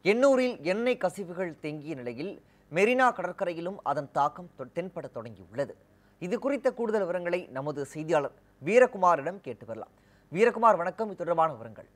எண்ணூரில் எண்ணெய் கசிவுகள் தேங்கிய நிலையில் மெரினா கடற்கரையிலும் அதன் தாக்கம் தொ- தென்பட தொடங்கியுள்ளது இது குறித்த கூடுதல் விவரங்களை நமது செய்தியாளர் வீரகுமாரிடம் கேட்டு வரலாம் வீரகுமார் வணக்கம் இது தொடர்பான விவரங்கள்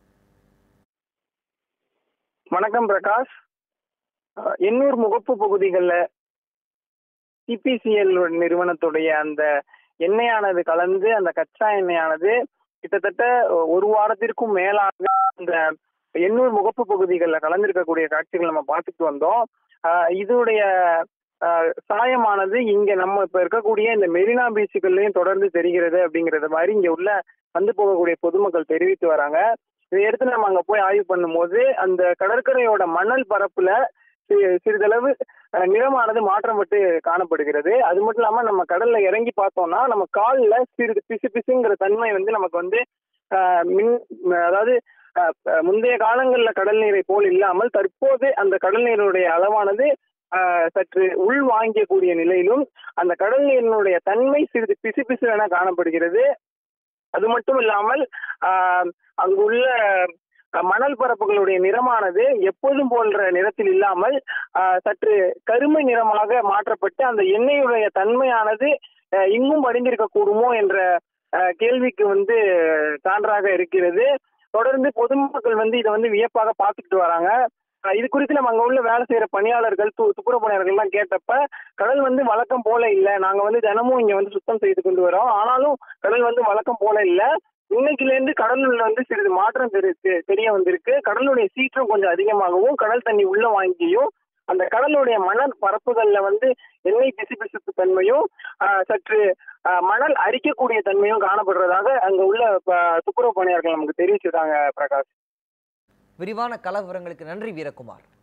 வணக்கம் பிரகாஷ் அஹ், எண்ணூர் முகப்பு பகுதிகளில் சிபிசிஎல் நிறுவனத்துடைய அந்த எண்ணெயானது கலந்து அந்த கச்சா எண்ணெயானது கிட்டத்தட்ட ஒரு வாரத்திற்கும் மேலாக இந்த எண்ணூர் முகப்பு பகுதிகளில் கலந்திருக்கக்கூடிய காட்சிகள் நம்ம பார்த்துட்டு வந்தோம் அஹ், இதனுடைய அஹ், சாயமானது இங்க நம்ம இப்ப இருக்கக்கூடிய இந்த மெரினா பீச்சுகள்லயும் தொடர்ந்து தெரிகிறது அப்படிங்கறது மாதிரி இங்க உள்ள வந்து போகக்கூடிய பொதுமக்கள் தெரிவித்து வராங்க இதை எடுத்து நம்ம அங்க போய் ஆய்வு பண்ணும்போது அந்த கடற்கரையோட மணல் பரப்புல சி- சிறிதளவு அஹ், நிறமானது மாற்றப்பட்டு காணப்படுகிறது அது மட்டும் இல்லாம நம்ம கடல்ல இறங்கி பார்த்தோம்னா நம்ம கால்ல சிறிது பிசு பிசுங்கிற தன்மை வந்து நமக்கு வந்து அஹ், மின் அதாவது அஹ், அஹ், முந்தைய காலங்கள்ல கடல் நீரை போல் இல்லாமல் தற்போது அந்த கடல் நீருடைய அளவானது அஹ், சற்று உள் வாங்கியக்கூடிய நிலையிலும் அந்த கடல் நீரினுடைய தன்மை சிறிது பிசு பிசு என காணப்படுகிறது அது மட்டும் இல்லாமல் ஆஹ், அங்குள்ள அஹ், மணல் பரப்புகளுடைய நிறமானது எப்போதும் போன்ற நிறத்தில் இல்லாமல் ஆஹ், சற்று கருமை நிறமாக மாற்றப்பட்டு அந்த எண்ணெயுடைய தன்மையானது அஹ், இங்கும் படிந்திருக்க கூடுமோ என்ற அஹ், கேள்விக்கு வந்து சான்றாக இருக்கிறது தொடர்ந்து பொதுமக்கள் வந்து இதை வந்து வியப்பாக பார்த்துக்கிட்டு வராங்க அஹ், இது குறித்து நம்ம அங்க உள்ள வேலை செய்யற பணியாளர்கள் து- துப்புரவு பணியாளர்கள் எல்லாம் கேட்டப்ப கடல் வந்து வழக்கம் போல இல்ல நாங்க வந்து தினமும் இங்க வந்து சுத்தம் செய்து கொண்டு வரோம் ஆனாலும் கடல் வந்து வழக்கம் போல இல்ல இன்னைக்குல இருந்து கடலுள்ள வந்து சிறிது மாற்றம் தெரி- தெ- தெரிய வந்திருக்கு கடலுடைய சீற்றம் கொஞ்சம் அதிகமாகவும் கடல் தண்ணி உள்ள வாங்கியும் அந்த கடலுடைய மணல் பரப்புகள்ல வந்து எண்ணெய் பிசுபிசுப்பு தன்மையும் ஆஹ், சற்று ஆஹ், மணல் அரிக்கக்கூடிய தன்மையும் காணப்படுறதாக அங்க உள்ள ப- துப்புரவு பணியாளர்கள் நமக்கு தெரிவிச்சிருக்காங்க பிரகாஷ் விரிவான கள விவரங்களுக்கு நன்றி வீரகுமார்